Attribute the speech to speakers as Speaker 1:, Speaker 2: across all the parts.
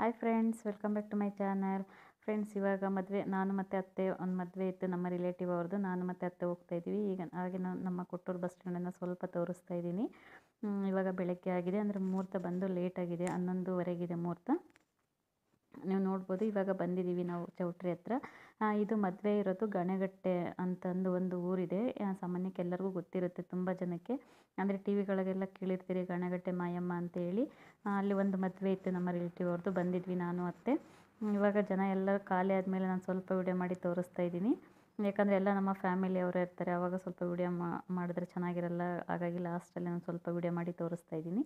Speaker 1: hi friends welcome back to my channel friends ಇವಾಗ ಮದುವೆ ನಾನು ಮತ್ತು ಅತ್ತೆ ಒಂದು ಮದುವೆ ಇತ್ತು ನಮ್ಮ ರಿಲೇಟಿವ್ ಅವ್ರದ್ದು ನಾನು ಮತ್ತು ಅತ್ತೆ ಹೋಗ್ತಾ ಇದ್ದೀವಿ ಈಗ ಹಾಗೆ ನಾನು ನಮ್ಮ ಕೊಟ್ಟೂರು ಬಸ್ ಸ್ಟ್ಯಾಂಡನ್ನು ಸ್ವಲ್ಪ ತೋರಿಸ್ತಾ ಇದ್ದೀನಿ ಹ್ಮ್, ಇವಾಗ ಬೆಳಗ್ಗೆ ಆಗಿದೆ ಅಂದರೆ ಮುಹೂರ್ತ ಬಂದು ಲೇಟ್ ಆಗಿದೆ ಹನ್ನೊಂದುವರೆಗಿದೆ ಮುಹೂರ್ತ ನೀವು ನೋಡ್ಬೋದು ಇವಾಗ ಬಂದಿದ್ದೀವಿ ನಾವು ಚೌಟ್ರಿ ಹತ್ರ ಆ, ಇದು ಮದುವೆ ಇರೋದು ಗಣೆಗಟ್ಟೆ ಅಂತಂದು ಒಂದು ಊರಿದೆ ಆ, ಸಾಮಾನ್ಯಕ್ಕೆ ಎಲ್ಲರಿಗೂ ಗೊತ್ತಿರುತ್ತೆ ತುಂಬ ಜನಕ್ಕೆ ಅಂದರೆ ಟಿ ವಿಗಳಿಗೆಲ್ಲ ಕೇಳಿರ್ತೀರಿ ಗಣೆಗಟ್ಟೆ ಮಾಯಮ್ಮ ಅಂತೇಳಿ ಆ, ಅಲ್ಲಿ ಒಂದು ಮದುವೆ ಇತ್ತು ನಮ್ಮ ರಿಲೇಟಿವ್ ಅವ್ರದ್ದು ಬಂದಿದ್ವಿ ನಾನು ಅತ್ತೆ ಹ್ಮ್, ಇವಾಗ ಜನ ಎಲ್ಲ ಖಾಲಿ ಆದಮೇಲೆ ನಾನು ಸ್ವಲ್ಪ ವಿಡಿಯೋ ಮಾಡಿ ತೋರಿಸ್ತಾ ಇದ್ದೀನಿ ಯಾಕಂದರೆ ಎಲ್ಲ ನಮ್ಮ ಫ್ಯಾಮಿಲಿ ಅವರು ಇರ್ತಾರೆ ಆವಾಗ ಸ್ವಲ್ಪ ವಿಡಿಯೋ ಮಾಡಿದ್ರೆ ಚೆನ್ನಾಗಿರಲ್ಲ ಹಾಗಾಗಿ ಲಾಸ್ಟಲ್ಲಿ ನಾನು ಸ್ವಲ್ಪ ವಿಡಿಯೋ ಮಾಡಿ ತೋರಿಸ್ತಾ ಇದ್ದೀನಿ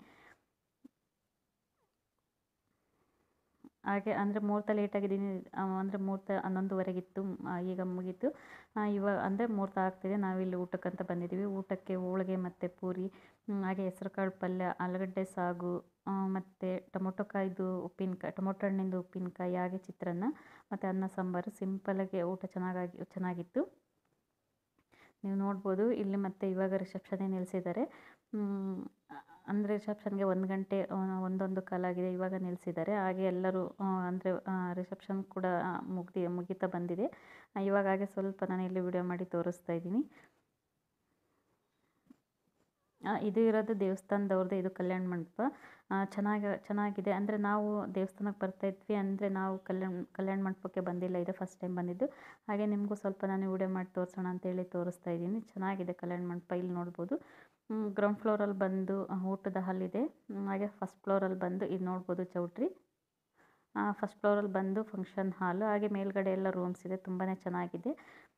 Speaker 1: ಹಾಗೆ ಅಂದರೆ ಮುಹೂರ್ತ ಲೇಟ್ ಆಗಿದ್ದೀನಿ ಅಂದರೆ ಮುಹೂರ್ತ ಹನ್ನೊಂದುವರೆಗಿತ್ತು ಆ, ಈಗ ಮುಗೀತು ಆ, ಇವಾಗ ಅಂದರೆ ಮುಹೂರ್ತ ಆಗ್ತಿದೆ ನಾವಿಲ್ಲಿ ಊಟಕ್ಕಂತ ಬಂದಿದ್ದೀವಿ ಊಟಕ್ಕೆ ಹೋಳಿಗೆ ಮತ್ತು ಪೂರಿ ಹ್ಮ್, ಹಾಗೆ ಹೆಸರುಕಾಳು ಪಲ್ಯ ಆಲೂಗಡ್ಡೆ ಸಾಗು ಆ, ಮತ್ತು ಟೊಮೊಟೊ ಕಾಯ್ದು ಉಪ್ಪಿನಕಾಯಿ ಟೊಮೊಟೊ ಹಣ್ಣಿಂದು ಉಪ್ಪಿನಕಾಯಿ ಹಾಗೆ ಚಿತ್ರಾನ್ನ ಮತ್ತು ಅನ್ನ ಸಾಂಬಾರು ಸಿಂಪಲಾಗಿ ಊಟ ಚೆನ್ನಾಗಾಗಿ ಚೆನ್ನಾಗಿತ್ತು ನೀವು ನೋಡ್ಬೋದು ಇಲ್ಲಿ ಮತ್ತೆ ಇವಾಗ ರಿಸೆಪ್ಷನ್ನೇ ನಿಲ್ಲಿಸಿದ್ದಾರೆ ಅಂದರೆ ರಿಸೆಪ್ಷನ್ಗೆ ಒಂದು ಗಂಟೆ ಆ, ಒಂದೊಂದು ಕಾಲಾಗಿದೆ ಇವಾಗ ನಿಲ್ಲಿಸಿದ್ದಾರೆ ಹಾಗೆ ಎಲ್ಲರೂ ಅಂದರೆ ರಿಸೆಪ್ಷನ್ ಕೂಡ ಮುಗ್ದಿ ಮುಗಿತಾ ಬಂದಿದೆ ಆ, ಇವಾಗ ಹಾಗೆ ಸ್ವಲ್ಪ ನಾನು ಇಲ್ಲಿ ವಿಡಿಯೋ ಮಾಡಿ ತೋರಿಸ್ತಾ ಇದ್ದೀನಿ ಆ, ಇದು ಇರೋದು ದೇವಸ್ಥಾನದವ್ರದ್ದು ಇದು ಕಲ್ಯಾಣ ಮಂಟಪ ಆ, ಚೆನ್ನಾಗಿ ಚೆನ್ನಾಗಿದೆ ಅಂದರೆ ನಾವು ದೇವಸ್ಥಾನಕ್ಕೆ ಬರ್ತಾ ಇದ್ವಿ ಅಂದರೆ ನಾವು ಕಲ್ಯಾಣ ಕಲ್ಯಾಣ ಮಂಟಪಕ್ಕೆ ಬಂದಿಲ್ಲ ಇದೆ ಫಸ್ಟ್ ಟೈಮ್ ಬಂದಿದ್ದು ಹಾಗೆ ನಿಮಗೂ ಸ್ವಲ್ಪ ನಾನು ವಿಡಿಯೋ ಮಾಡಿ ತೋರಿಸೋಣ ಅಂತೇಳಿ ತೋರಿಸ್ತಾ ಇದ್ದೀನಿ ಚೆನ್ನಾಗಿದೆ ಕಲ್ಯಾಣ ಮಂಟಪ ಇಲ್ಲಿ ನೋಡ್ಬೋದು ಗ್ರೌಂಡ್ ಫ್ಲೋರಲ್ಲಿ ಬಂದು ಆ, ಊಟದ ಹಾಲ್ ಇದೆ ಹ್ಮ್, ಹಾಗೆ ಫಸ್ಟ್ ಫ್ಲೋರಲ್ಲಿ ಬಂದು ಇದು ನೋಡ್ಬೋದು ಚೌಟ್ರಿ ಫಸ್ಟ್ ಫ್ಲೋರಲ್ಲಿ ಬಂದು ಫಂಕ್ಷನ್ ಹಾಲು ಹಾಗೆ ಮೇಲ್ಗಡೆ ಎಲ್ಲ ರೂಮ್ಸ್ ಇದೆ ತುಂಬಾ ಚೆನ್ನಾಗಿದೆ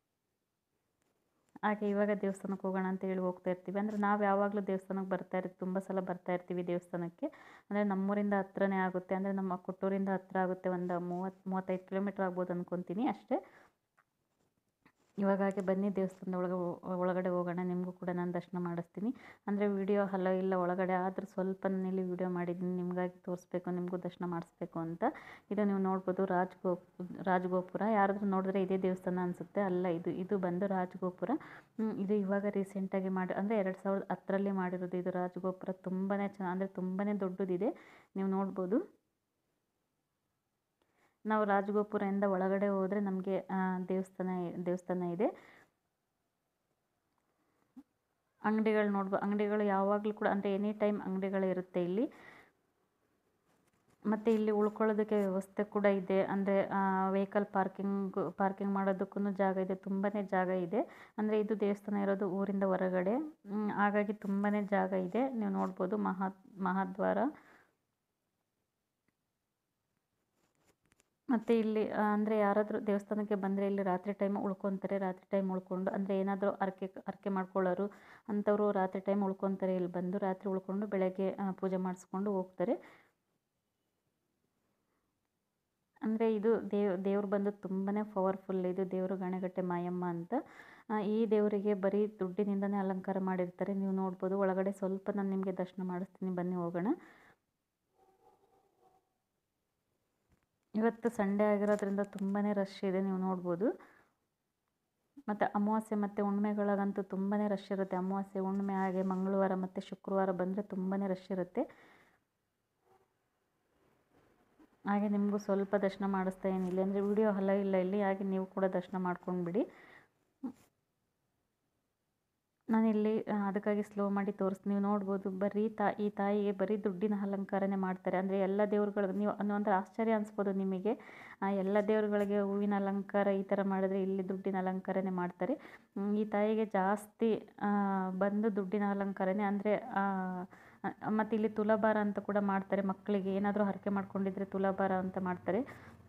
Speaker 1: ಹಾಗೆ ಇವಾಗ ದೇವಸ್ಥಾನಕ್ಕೆ ಹೋಗೋಣ ಅಂತ ಹೇಳಿ ಹೋಗ್ತಾ ಇರ್ತೀವಿ ಅಂದರೆ ನಾವು ಯಾವಾಗಲೂ ದೇವಸ್ಥಾನಕ್ಕೆ ಬರ್ತಾ ಇರ್ತೀವಿ ತುಂಬ ಸಲ ಬರ್ತಾ ಇರ್ತೀವಿ ದೇವಸ್ಥಾನಕ್ಕೆ ಅಂದರೆ ನಮ್ಮೂರಿಂದ ಹತ್ರನೇ ಆಗುತ್ತೆ ಅಂದರೆ ನಮ್ಮ ಕೊಟ್ಟೂರಿಂದ ಹತ್ರ ಆಗುತ್ತೆ ಒಂದು ಮೂವತ್ತು ಮೂವತ್ತೈದು ಕಿಲೋಮೀಟ್ರ್ ಆಗ್ಬೋದು ಅಂದ್ಕೊತೀನಿ ಅಷ್ಟೇ ಇವಾಗ ಹಾಗೆ ಬನ್ನಿ ದೇವಸ್ಥಾನದ ಒಳಗೆ ಹೋ- ಒಳಗಡೆ ಹೋಗೋಣ ನಿಮಗೂ ಕೂಡ ನಾನು ದರ್ಶನ ಮಾಡಿಸ್ತೀನಿ ಅಂದರೆ ವಿಡಿಯೋ ಹಲೋ ಇಲ್ಲ ಒಳಗಡೆ ಆದರೂ ಸ್ವಲ್ಪ ನಾನು ಇಲ್ಲಿ ವಿಡಿಯೋ ಮಾಡಿದ್ದೀನಿ ನಿಮಗಾಗಿ ತೋರಿಸ್ಬೇಕು ನಿಮಗೂ ದರ್ಶನ ಮಾಡಿಸ್ಬೇಕು ಅಂತ ಇದು ನೀವು ನೋಡ್ಬೋದು ರಾಜಗೋ ರಾಜಗೋಪುರ ಯಾರಾದರೂ ನೋಡಿದ್ರೆ ಇದೇ ದೇವಸ್ಥಾನ ಅನಿಸುತ್ತೆ ಅಲ್ಲ ಇದು ಇದು ಬಂದು ರಾಜಗೋಪುರ ಹ್ಮ್, ಇದು ಇವಾಗ ರೀಸೆಂಟಾಗಿ ಮಾಡಿ ಅಂದರೆ ಎರಡು ಸಾವಿರದ ಹತ್ತರಲ್ಲಿ ಮಾಡಿರೋದು ಇದು ರಾಜಗೋಪುರ ತುಂಬಾ ಚೆನ್ನಾಗಿ ಅಂದರೆ ತುಂಬಾ ದೊಡ್ಡದಿದೆ ನೀವು ನೋಡ್ಬೋದು ನಾವು ರಾಜಗೋಪುರದಿಂದ ಒಳಗಡೆ ಹೋದರೆ ನಮಗೆ ದೇವಸ್ಥಾನ ದೇವಸ್ಥಾನ ಇದೆ ಅಂಗಡಿಗಳು ನೋಡ್ಬೋ ಅಂಗಡಿಗಳು ಯಾವಾಗಲೂ ಕೂಡ ಅಂದರೆ ಎನಿ ಟೈಮ್ ಅಂಗಡಿಗಳು ಇರುತ್ತೆ ಇಲ್ಲಿ ಮತ್ತು ಇಲ್ಲಿ ಉಳ್ಕೊಳ್ಳೋದಕ್ಕೆ ವ್ಯವಸ್ಥೆ ಕೂಡ ಇದೆ ಅಂದರೆ ವೆಹಿಕಲ್ ಪಾರ್ಕಿಂಗ್ ಪಾರ್ಕಿಂಗ್ ಮಾಡೋದಕ್ಕೂ ಜಾಗ ಇದೆ ತುಂಬಾ ಜಾಗ ಇದೆ ಅಂದರೆ ಇದು ದೇವಸ್ಥಾನ ಇರೋದು ಊರಿಂದ ಹೊರಗಡೆ ಹ್ಮ್, ಹಾಗಾಗಿ ತುಂಬಾ ಜಾಗ ಇದೆ ನೀವು ನೋಡ್ಬೋದು ಮಹಾ ಮಹಾದ್ವಾರ ಮತ್ತು ಇಲ್ಲಿ ಅಂದರೆ ಯಾರಾದರೂ ದೇವಸ್ಥಾನಕ್ಕೆ ಬಂದರೆ ಇಲ್ಲಿ ರಾತ್ರಿ ಟೈಮ್ ಉಳ್ಕೊತಾರೆ ರಾತ್ರಿ ಟೈಮ್ ಉಳ್ಕೊಂಡು ಅಂದರೆ ಏನಾದರೂ ಹರಕೆ ಹರಕೆ ಮಾಡ್ಕೊಳ್ಳೋರು ಅಂಥವ್ರು ರಾತ್ರಿ ಟೈಮ್ ಉಳ್ಕೊತಾರೆ ಇಲ್ಲಿ ಬಂದು ರಾತ್ರಿ ಉಳ್ಕೊಂಡು ಬೆಳಗ್ಗೆ ಆ, ಪೂಜೆ ಮಾಡಿಸ್ಕೊಂಡು ಹೋಗ್ತಾರೆ ಅಂದರೆ ಇದು ದೇವ್ ದೇವ್ರು ಬಂದು ತುಂಬಾ ಪವರ್ಫುಲ್ ಇದು ದೇವರು ಗಣಗಟ್ಟೆ ಮಾಯಮ್ಮ ಅಂತ ಆ, ಈ ದೇವರಿಗೆ ಬರೀ ದುಡ್ಡಿನಿಂದನೇ ಅಲಂಕಾರ ಮಾಡಿರ್ತಾರೆ ನೀವು ನೋಡ್ಬೋದು ಒಳಗಡೆ ಸ್ವಲ್ಪ ನಾನು ನಿಮಗೆ ದರ್ಶನ ಮಾಡಿಸ್ತೀನಿ ಬನ್ನಿ ಹೋಗೋಣ ಇವತ್ತು ಸಂಡೇ ಆಗಿರೋದ್ರಿಂದ ತುಂಬಾ ರಶ್ ಇದೆ ನೀವು ನೋಡ್ಬೋದು ಮತ್ತು ಅಮಾವಾಸ್ಯೆ ಮತ್ತು ಹುಣ್ಮೆಗಳಗಂತೂ ತುಂಬಾ ರಶ್ ಇರುತ್ತೆ ಅಮಾವಾಸ್ಯೆ ಹುಣ್ಮೆ ಹಾಗೆ ಮಂಗಳವಾರ ಮತ್ತು ಶುಕ್ರವಾರ ಬಂದರೆ ತುಂಬಾ ರಶ್ ಇರುತ್ತೆ ಹಾಗೆ ನಿಮಗೂ ಸ್ವಲ್ಪ ದರ್ಶನ ಮಾಡಿಸ್ತಾ ಏನಿಲ್ಲ ಅಂದರೆ ವಿಡಿಯೋ ಹಲ ಇಲ್ಲ ಇಲ್ಲಿ ಹಾಗೆ ನೀವು ಕೂಡ ದರ್ಶನ ಮಾಡ್ಕೊಂಡ್ಬಿಡಿ ನಾನಿಲ್ಲಿ ಆ, ಅದಕ್ಕಾಗಿ ಸ್ಲೋ ಮಾಡಿ ತೋರಿಸ್ತೀನಿ ನೀವು ನೋಡ್ಬೋದು ಬರೀ ತಾ ಈ ತಾಯಿಗೆ ಬರೀ ದುಡ್ಡಿನ ಅಲಂಕಾರನೇ ಮಾಡ್ತಾರೆ ಅಂದರೆ ಎಲ್ಲ ದೇವ್ರುಗಳು ನೀವು ಅನ್ನೋ ಆಶ್ಚರ್ಯ ಅನಿಸ್ಬೋದು ನಿಮಗೆ ಆ, ಎಲ್ಲ ದೇವ್ರುಗಳಿಗೆ ಹೂವಿನ ಅಲಂಕಾರ ಈ ಥರ ಮಾಡಿದ್ರೆ ಇಲ್ಲಿ ದುಡ್ಡಿನ ಅಲಂಕಾರನೇ ಮಾಡ್ತಾರೆ ಹ್ಮ್, ಈ ತಾಯಿಗೆ ಜಾಸ್ತಿ ಆ, ಬಂದು ದುಡ್ಡಿನ ಅಲಂಕಾರನೇ ಅಂದರೆ ಮತ್ತು ಇಲ್ಲಿ ತುಲಾಭಾರ ಅಂತ ಕೂಡ ಮಾಡ್ತಾರೆ ಮಕ್ಕಳಿಗೆ ಏನಾದರೂ ಹರಕೆ ಮಾಡ್ಕೊಂಡಿದ್ರೆ ತುಲಾಭಾರ ಅಂತ ಮಾಡ್ತಾರೆ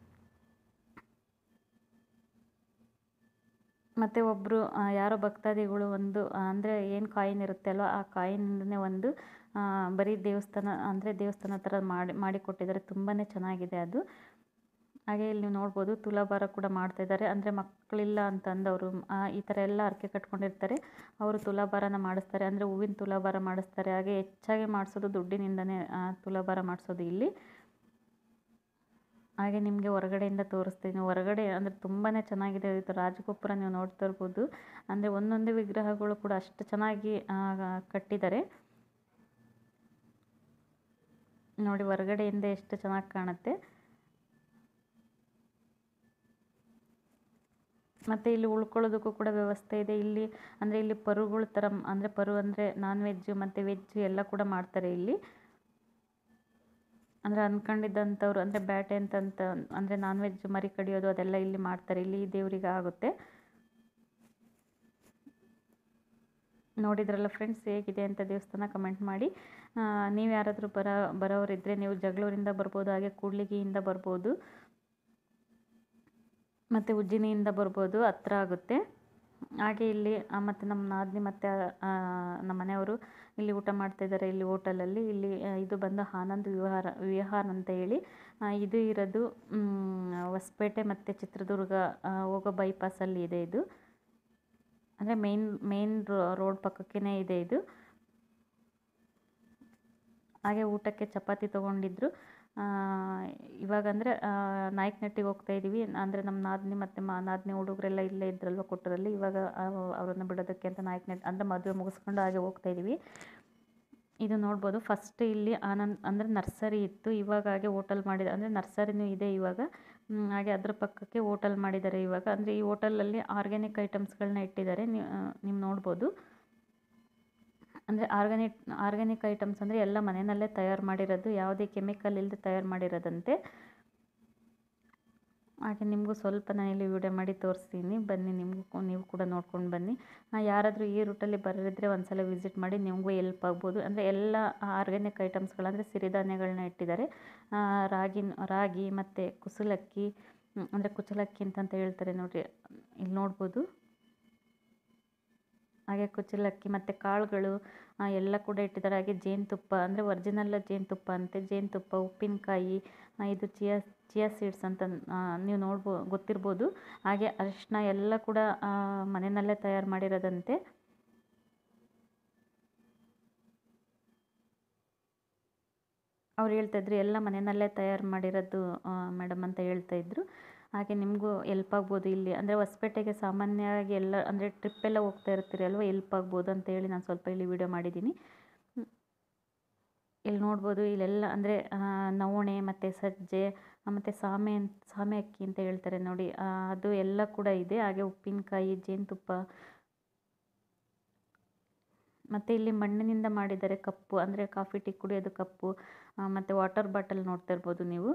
Speaker 1: ಮತ್ತು ಒಬ್ಬರು ಯಾರೋ ಭಕ್ತಾದಿಗಳು ಒಂದು ಅಂದರೆ ಏನು ಕಾಯಿನ್ ಇರುತ್ತೆ ಅಲ್ವ ಆ ಕಾಯಿನ್ನೇ ಒಂದು ಆ, ಬರೀ ದೇವಸ್ಥಾನ ಅಂದರೆ ದೇವಸ್ಥಾನ ಥರ ಮಾಡಿ ಮಾಡಿಕೊಟ್ಟಿದ್ದಾರೆ ತುಂಬಾ ಚೆನ್ನಾಗಿದೆ ಅದು ಹಾಗೆ ಇಲ್ಲಿ ನೀವು ನೋಡ್ಬೋದು ತುಲಾಭಾರ ಕೂಡ ಮಾಡ್ತಾ ಇದ್ದಾರೆ ಅಂದರೆ ಮಕ್ಕಳಿಲ್ಲ ಅಂತಂದವರು ಈ ಥರ ಎಲ್ಲ ಹರಕೆ ಕಟ್ಕೊಂಡಿರ್ತಾರೆ ಅವರು ತುಲಾಭಾರನ ಮಾಡಿಸ್ತಾರೆ ಅಂದರೆ ಹೂವಿನ ತುಲಾಭಾರ ಮಾಡಿಸ್ತಾರೆ ಹಾಗೆ ಹೆಚ್ಚಾಗಿ ಮಾಡಿಸೋದು ದುಡ್ಡಿನಿಂದನೇ ಆ, ತುಲಾಭಾರ ಮಾಡಿಸೋದು ಇಲ್ಲಿ ಹಾಗೆ ನಿಮಗೆ ಹೊರಗಡೆಯಿಂದ ತೋರಿಸ್ತೀನಿ ಹೊರಗಡೆ ಅಂದರೆ ತುಂಬಾ ಚೆನ್ನಾಗಿದೆ ಇದು ರಾಜಗೋಪುರ ನೀವು ನೋಡ್ತಾ ಇರ್ಬೋದು ಅಂದರೆ ಒಂದೊಂದು ವಿಗ್ರಹಗಳು ಕೂಡ ಅಷ್ಟು ಚೆನ್ನಾಗಿ ಆ, ಕಟ್ಟಿದ್ದಾರೆ ನೋಡಿ ಹೊರಗಡೆಯಿಂದ ಎಷ್ಟು ಚೆನ್ನಾಗಿ ಕಾಣುತ್ತೆ ಮತ್ತು ಇಲ್ಲಿ ಉಳ್ಕೊಳ್ಳೋದಕ್ಕೂ ಕೂಡ ವ್ಯವಸ್ಥೆ ಇದೆ ಇಲ್ಲಿ ಅಂದರೆ ಇಲ್ಲಿ ಪರುಗಳ ಥರ ಅಂದರೆ ಪರು ಅಂದರೆ ನಾನ್ ವೆಜ್ಜು ಮತ್ತು ವೆಜ್ಜು ಎಲ್ಲ ಕೂಡ ಮಾಡ್ತಾರೆ ಇಲ್ಲಿ ಅಂದರೆ ಅಂದ್ಕೊಂಡಿದ್ದಂಥವ್ರು ಅಂದರೆ ಬ್ಯಾಟೆ ಅಂತಂತ ಅಂದರೆ ನಾನ್ ವೆಜ್ ಮರಿ ಕಡಿಯೋದು ಅದೆಲ್ಲ ಇಲ್ಲಿ ಮಾಡ್ತಾರೆ ಇಲ್ಲಿ ದೇವರಿಗೆ ಆಗುತ್ತೆ ನೋಡಿದ್ರಲ್ಲ ಫ್ರೆಂಡ್ಸ್ ಹೇಗಿದೆ ಅಂತ ದೇವಸ್ಥಾನ ಕಮೆಂಟ್ ಮಾಡಿ ನೀವು ಯಾರಾದರೂ ಬರೋ ಬರೋರಿದ್ದರೆ ನೀವು ಜಗಳೂರಿಂದ ಬರ್ಬೋದು ಹಾಗೆ ಕೂಡ್ಲಿಗಿಯಿಂದ ಬರ್ಬೋದು ಮತ್ತು ಉಜ್ಜಿನಿಯಿಂದ ಬರ್ಬೋದು ಹತ್ರ ಆಗುತ್ತೆ ಹಾಗೆ ಇಲ್ಲಿ ಮತ್ತು ನಮ್ಮ ನಾದಿನಿ ಮತ್ತು ನಮ್ಮ ಮನೆಯವರು ಇಲ್ಲಿ ಊಟ ಮಾಡ್ತಾಯಿದ್ದಾರೆ ಇಲ್ಲಿ ಹೋಟೆಲಲ್ಲಿ ಇಲ್ಲಿ ಇದು ಬಂದು ಆನಂದ್ ವಿಹಾರ ವಿಹಾರ ಅಂತ ಹೇಳಿ ಇದು ಇರೋದು ಹೊಸಪೇಟೆ ಮತ್ತು ಚಿತ್ರದುರ್ಗ ಹೋಗೋ ಬೈಪಾಸಲ್ಲಿ ಇದೆ ಇದು ಅಂದರೆ ಮೇನ್ ಮೇನ್ ರೋಡ್ ಪಕ್ಕಕ್ಕೇ ಇದೆ ಇದು ಹಾಗೆ ಊಟಕ್ಕೆ ಚಪಾತಿ ತೊಗೊಂಡಿದ್ರು ಇವಾಗ ಅಂದರೆ ನಾಯಕನಟ್ಟಿಗೆ ಹೋಗ್ತಾ ಇದ್ದೀವಿ ಅಂದರೆ ನಮ್ಮ ನಾದಿನಿ ಮತ್ತು ಮಾ ನಾದಿನಿ ಹುಡುಗರೆಲ್ಲ ಇಲ್ಲೇ ಇದ್ರಲ್ವ ಕೊಟ್ಟರಲ್ಲಿ ಇವಾಗ ಅವರನ್ನು ಬಿಡೋದಕ್ಕೆ ಅಂತ ನಾಯಕನಟ್ಟಿ ಅಂದರೆ ಮದುವೆ ಮುಗಿಸ್ಕೊಂಡು ಹಾಗೆ ಹೋಗ್ತಾ ಇದ್ದೀವಿ ಇದು ನೋಡ್ಬೋದು ಫಸ್ಟ್ ಇಲ್ಲಿ ಆನಂದ್ ಅಂದರೆ ನರ್ಸರಿ ಇತ್ತು ಇವಾಗ ಹಾಗೆ ಹೋಟೆಲ್ ಮಾಡಿದ ಅಂದರೆ ನರ್ಸರಿನೂ ಇದೆ ಇವಾಗ ಹಾಗೆ ಅದ್ರ ಪಕ್ಕಕ್ಕೆ ಹೋಟೆಲ್ ಮಾಡಿದ್ದಾರೆ ಇವಾಗ ಅಂದರೆ ಈ ಹೋಟೆಲಲ್ಲಿ ಆರ್ಗ್ಯಾನಿಕ್ ಐಟಮ್ಸ್ಗಳನ್ನ ಇಟ್ಟಿದ್ದಾರೆ ನೀವು ನೀವು ನೋಡ್ಬೋದು ಅಂದರೆ ಆರ್ಗ್ಯಾನಿಕ್ ಆರ್ಗ್ಯಾನಿಕ್ ಐಟಮ್ಸ್ ಅಂದರೆ ಎಲ್ಲ ಮನೆಯಲ್ಲೇ ತಯಾರು ಮಾಡಿರೋದು ಯಾವುದೇ ಕೆಮಿಕಲ್ ಇಲ್ಲದೆ ತಯಾರು ಮಾಡಿರೋದಂತೆ ಹಾಗೆ ನಿಮಗೂ ಸ್ವಲ್ಪ ನಾನು ಇಲ್ಲಿ ವಿಡಿಯೋ ಮಾಡಿ ತೋರಿಸ್ತೀನಿ ಬನ್ನಿ ನಿಮಗೂ ನೀವು ಕೂಡ ನೋಡ್ಕೊಂಡು ಬನ್ನಿ ಯಾರಾದರೂ ಈ ರೂಟಲ್ಲಿ ಬರೋರಿದ್ದರೆ ಒಂದ್ಸಲ ವಿಸಿಟ್ ಮಾಡಿ ನಿಮಗೂ ಎಲ್ಪ್ ಆಗ್ಬೋದು ಅಂದರೆ ಎಲ್ಲ ಆರ್ಗ್ಯಾನಿಕ್ ಐಟಮ್ಸ್ಗಳಂದರೆ ಸಿರಿಧಾನ್ಯಗಳನ್ನ ಇಟ್ಟಿದ್ದಾರೆ ರಾಗಿ ರಾಗಿ ಮತ್ತು ಕುಸಲಕ್ಕಿ ಅಂದರೆ ಕುಚಲಕ್ಕಿ ಅಂತಂತ ಹೇಳ್ತಾರೆ ನೋಡಿರಿ ಇಲ್ಲಿ ನೋಡ್ಬೋದು ಹಾಗೆ ಕುಚಲಕ್ಕಿ ಮತ್ತು ಕಾಳುಗಳು ಎಲ್ಲ ಕೂಡ ಇಟ್ಟಿದ್ದಾರೆ ಹಾಗೆ ಜೇನುತುಪ್ಪ ಅಂದರೆ ಒರಿಜಿನಲ್ ಜೇನುತುಪ್ಪ ಅಂತೆ ಜೇನುತುಪ್ಪ ಉಪ್ಪಿನಕಾಯಿ ಇದು ಚಿಯಾ ಚಿಯಾ ಸೀಡ್ಸ್ ಅಂತ ನೀವು ನೋಡ್ಬೋ ಗೊತ್ತಿರ್ಬೋದು ಹಾಗೆ ಅರಿಶಿನ ಎಲ್ಲ ಕೂಡ ಮನೆಯಲ್ಲೇ ತಯಾರು ಮಾಡಿರೋದಂತೆ ಅವ್ರು ಹೇಳ್ತಾಯಿದ್ರು ಎಲ್ಲ ಮನೆಯಲ್ಲೇ ತಯಾರು ಮಾಡಿರೋದು ಮೇಡಮ್ ಅಂತ ಹೇಳ್ತಾಯಿದ್ರು ಹಾಗೆ ನಿಮಗೂ ಎಲ್ಪ್ ಆಗ್ಬೋದು ಇಲ್ಲಿ ಅಂದರೆ ಹೊಸಪೇಟೆಗೆ ಸಾಮಾನ್ಯವಾಗಿ ಎಲ್ಲ ಅಂದರೆ ಟ್ರಿಪ್ ಎಲ್ಲ ಹೋಗ್ತಾ ಇರ್ತೀರಿ ಅಲ್ವ ಎಲ್ಪ್ ಆಗ್ಬೋದು ಅಂತ ಹೇಳಿ ನಾನು ಸ್ವಲ್ಪ ಇಲ್ಲಿ ವಿಡಿಯೋ ಮಾಡಿದ್ದೀನಿ ಇಲ್ಲಿ ನೋಡ್ಬೋದು ಇಲ್ಲೆಲ್ಲ ಅಂದರೆ ನವಣೆ ಮತ್ತು ಸಜ್ಜೆ ಮತ್ತು ಸಾಮೆ ಸಾಮೆ ಅಕ್ಕಿ ಅಂತ ಹೇಳ್ತಾರೆ ನೋಡಿ ಅದು ಎಲ್ಲ ಕೂಡ ಇದೆ ಹಾಗೆ ಉಪ್ಪಿನಕಾಯಿ ಜೇನುತುಪ್ಪ ಮತ್ತು ಇಲ್ಲಿ ಮಣ್ಣಿನಿಂದ ಮಾಡಿದ್ದಾರೆ ಕಪ್ಪು ಅಂದರೆ ಕಾಫಿ ಟೀ ಕುಡಿಯೋದು ಕಪ್ಪು ಮತ್ತು ವಾಟರ್ ಬಾಟಲ್ ನೋಡ್ತಾ ಇರ್ಬೋದು ನೀವು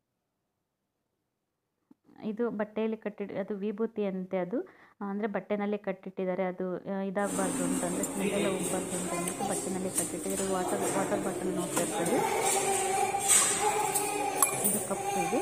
Speaker 1: ಇದು ಬಟ್ಟೆಯಲ್ಲಿ ಕಟ್ಟಿ ಅದು ವಿಭೂತಿ ಅಂತೆ ಅದು ಅಂದರೆ ಬಟ್ಟೆನಲ್ಲಿ ಕಟ್ಟಿಟ್ಟಿದ್ದಾರೆ ಅದು ಇದಾಗಬಾರ್ದು ಅಂತಂದರೆ ಸ್ಮೆಲ್ಲೆಲ್ಲ ಹೋಗ್ಬಾರ್ದು ಅಂತ ಅಂದ್ಬಿಟ್ಟು ಬಟ್ಟೆನಲ್ಲಿ ಕಟ್ಟಿಟ್ಟಿದ್ದಾರೆ ವಾಟರ್ ವಾಟರ್ ಬಾಟಲ್ ನೋಡ್ತಾ ಇರ್ತದೆ ಇದು ಕಪ್ಪು ಇದು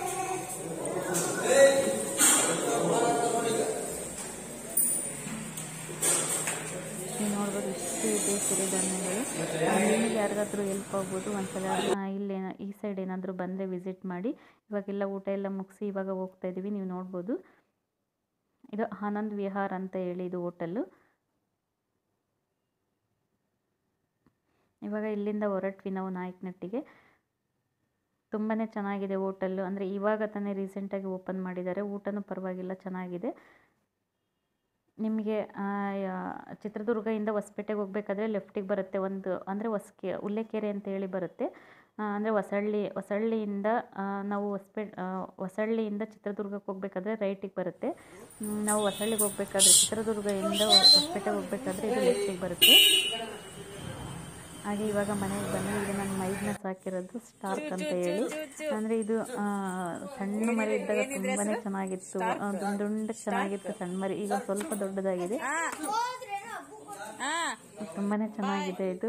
Speaker 1: ನೀವು ನೋಡ್ಬೋದು ಇಷ್ಟು ಇದೆ ಸಿರಿಧಾನ್ಯಗಳು ನಿಮಗೆ ಯಾರಿಗಾದ್ರೂ ಹೆಲ್ಪ್ ಆಗ್ಬೋದು ಒಂದ್ಸಲ ಇಲ್ಲೇ ಈ ಸೈಡ್ ಏನಾದರೂ ಬಂದರೆ ವಿಸಿಟ್ ಮಾಡಿ ಇವಾಗೆಲ್ಲ ಊಟ ಎಲ್ಲ ಮುಗಿಸಿ ಇವಾಗ ಹೋಗ್ತಾ ಇದ್ದೀವಿ ನೀವು ನೋಡ್ಬೋದು ಇದು ಆನಂದ್ ವಿಹಾರ್ ಅಂತ ಹೇಳಿ ಇದು ಹೋಟೆಲ್ಲು ಇವಾಗ ಇಲ್ಲಿಂದ ಹೊರಟ್ವಿ ನಾವು ನಾಯಕನಟ್ಟಿಗೆ ತುಂಬಾ ಚೆನ್ನಾಗಿದೆ ಹೋಟೆಲ್ಲು ಅಂದರೆ ಇವಾಗ ತಾನೇ ರೀಸೆಂಟಾಗಿ ಓಪನ್ ಮಾಡಿದ್ದಾರೆ ಊಟನೂ ಪರವಾಗಿಲ್ಲ ಚೆನ್ನಾಗಿದೆ ನಿಮಗೆ ಚಿತ್ರದುರ್ಗದಿಂದ ಹೊಸಪೇಟೆಗೆ ಹೋಗ್ಬೇಕಾದ್ರೆ ಲೆಫ್ಟಿಗೆ ಬರುತ್ತೆ ಒಂದು ಅಂದರೆ ಹೊಸಕೆ ಉಲ್ಲೇಕೆರೆ ಅಂತ ಹೇಳಿ ಬರುತ್ತೆ ಅಂದರೆ ಹೊಸಳ್ಳಿ ಹೊಸಳ್ಳಿಯಿಂದ ನಾವು ಹೊಸಪೇ ಹೊಸಳ್ಳಿಯಿಂದ ಚಿತ್ರದುರ್ಗಕ್ಕೆ ಹೋಗ್ಬೇಕಾದ್ರೆ ರೈಟಿಗೆ ಬರುತ್ತೆ ನಾವು ಹೊಸಳ್ಳಿಗೆ ಹೋಗ್ಬೇಕಾದ್ರೆ ಚಿತ್ರದುರ್ಗದಿಂದ ಹೊಸಪೇಟೆಗೆ ಹೋಗ್ಬೇಕಾದ್ರೆ ಇದು ಲೆಫ್ಟಿಗೆ ಬರುತ್ತೆ ಹಾಗೆ ಇವಾಗ ಮನೆಗೆ ಬಂದು ಇದು ನನ್ನ ಮೈದ್ನ ಸಾಕಿರೋದು ಸ್ಟಾರ್ಕ್ ಅಂತ ಹೇಳಿ ಅಂದರೆ ಇದು ಸಣ್ಣ ಮರಿ ಇದ್ದಾಗ ತುಂಬಾ ಚೆನ್ನಾಗಿತ್ತು ದುಂಡು ದುಂಡು ಚೆನ್ನಾಗಿತ್ತು ಸಣ್ಣ ಮರಿ ಈಗ ಸ್ವಲ್ಪ ದೊಡ್ಡದಾಗಿದೆ ತುಂಬಾ ಚೆನ್ನಾಗಿದೆ ಇದು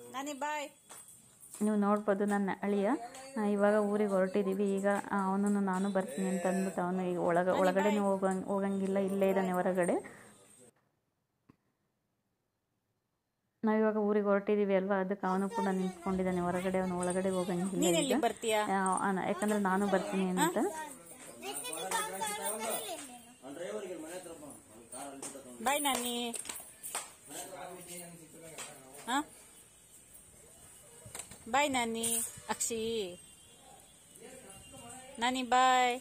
Speaker 1: ನೀವು ನೋಡ್ಬೋದು ನನ್ನ ಅಳಿಯ ಇವಾಗ ಊರಿಗೆ ಹೊರಟಿದ್ದೀವಿ ಈಗ ಅವನನ್ನು ನಾನು ಬರ್ತೀನಿ ಅಂತ ಅಂದ್ಬಿಟ್ಟು ಅವನು ಈಗ ಒಳಗ ಒಳಗಡೆನೇ ಹೋಗಂಗೆ ಹೋಗಂಗಿಲ್ಲ ಇಲ್ಲೇ ಇದ್ದಾನೆ ಹೊರಗಡೆ ನಾವಿವಾಗ ಊರಿಗೆ ಹೊರಟಿದ್ದೀವಿ ಅಲ್ವಾ ಅದಕ್ಕೆ ಅವನು ಕೂಡ ನಿಂತ್ಕೊಂಡಿದ್ದಾನೆ ಹೊರಗಡೆ ಅವನು ಒಳಗಡೆ ಹೋಗಂಗಿಲ್ಲ ಈಗ ಯಾಕಂದ್ರೆ ನಾನು ಬರ್ತೀನಿ ಅಂತ
Speaker 2: ಬಾಯ್ ನಾನಿ ಬಾಯ್ ನಾನಿ ಅಕ್ಷಿ ನಾನಿ ಬಾಯ್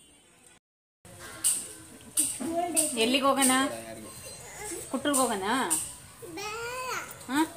Speaker 2: ಎಲ್ಲಿಗೆ ಹೋಗೋಣ ಕುಟ್ರಿಗೆ ಹೋಗೋಣ ಹಾಂ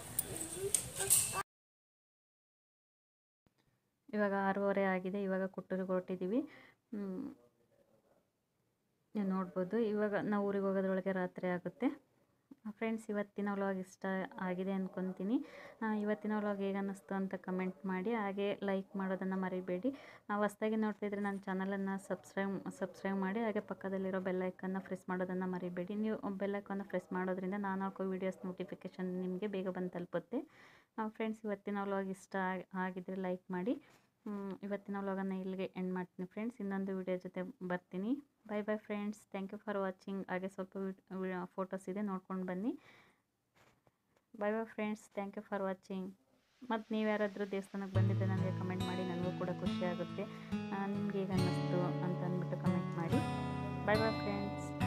Speaker 1: ಇವಾಗ ಆರೂವರೆ ಆಗಿದೆ ಇವಾಗ ಕುಟ್ಟೂರಿಗೆ ಹೊರಟಿದ್ದೀವಿ ನೀವು ನೋಡ್ಬೋದು ಇವಾಗ ನಾವು ಊರಿಗೆ ಹೋಗೋದ್ರೊಳಗೆ ರಾತ್ರಿ ಆಗುತ್ತೆ ಫ್ರೆಂಡ್ಸ್ ಇವತ್ತಿನ ವ್ಲಾಗ್ ಇಷ್ಟ ಆಗಿದೆ ಅಂದ್ಕೊತೀನಿ ಆ, ಇವತ್ತಿನ ವ್ಲಾಗ್ ಹೇಗೆ ಅನ್ನಿಸ್ತು ಅಂತ ಕಮೆಂಟ್ ಮಾಡಿ ಹಾಗೆ ಲೈಕ್ ಮಾಡೋದನ್ನು ಮರಿಬೇಡಿ ಹೊಸ್ದಾಗಿ ನೋಡ್ತಿದ್ರೆ ನನ್ನ ಚಾನಲನ್ನು ಸಬ್ಸ್ಕ್ರೈಬ್ ಸಬ್ಸ್ಕ್ರೈಬ್ ಮಾಡಿ ಹಾಗೆ ಪಕ್ಕದಲ್ಲಿರೋ ಬೆಲ್ಲೈಕನ್ನು ಪ್ರೆಸ್ ಮಾಡೋದನ್ನು ಮರಿಬೇಡಿ ನೀವು ಬೆಲ್ಲೈಕನ್ನು ಪ್ರೆಸ್ ಮಾಡೋದ್ರಿಂದ ನಾನು ಹಾಕೋ ವೀಡಿಯೋಸ್ ನೋಟಿಫಿಕೇಷನ್ ನಿಮಗೆ ಬೇಗ ಬಂದು ತಲುಪುತ್ತೆ ಫ್ರೆಂಡ್ಸ್ ಇವತ್ತಿನ ವ್ಲಾಗ್ ಇಷ್ಟ ಆಗ್- ಆಗಿದ್ರೆ ಲೈಕ್ ಮಾಡಿ ಹ್ಮ್, ಇವತ್ತಿನ ವ್ಲಾಗನ್ನು ಇಲ್ಲಿಗೆ ಎಂಡ್ ಮಾಡ್ತೀನಿ ಫ್ರೆಂಡ್ಸ್ ಇನ್ನೊಂದು ವಿಡಿಯೋ ಜೊತೆ ಬರ್ತೀನಿ bye bye friends thank you for watching ಹಾಗೆ ಸ್ವಲ್ಪ ಫೋಟೋಸ್ ಇದೆ ನೋಡ್ಕೊಂಡು ಬನ್ನಿ bye bye friends thank you for watching ಮತ್ತು ನೀವು ಯಾರಾದರೂ ದೇವಸ್ಥಾನಕ್ಕೆ ಬಂದಿದ್ದರೆ ನನಗೆ ಕಮೆಂಟ್ ಮಾಡಿ ನನಗೂ ಕೂಡ ಖುಷಿ ಆಗುತ್ತೆ ನಿಮ್ಗೆ ಹೇಗೆ ಅನ್ನಿಸ್ತು ಅಂತ ಅಂದ್ಬಿಟ್ಟು ಕಮೆಂಟ್ ಮಾಡಿ ಬೈ ಬೈ ಫ್ರೆಂಡ್ಸ್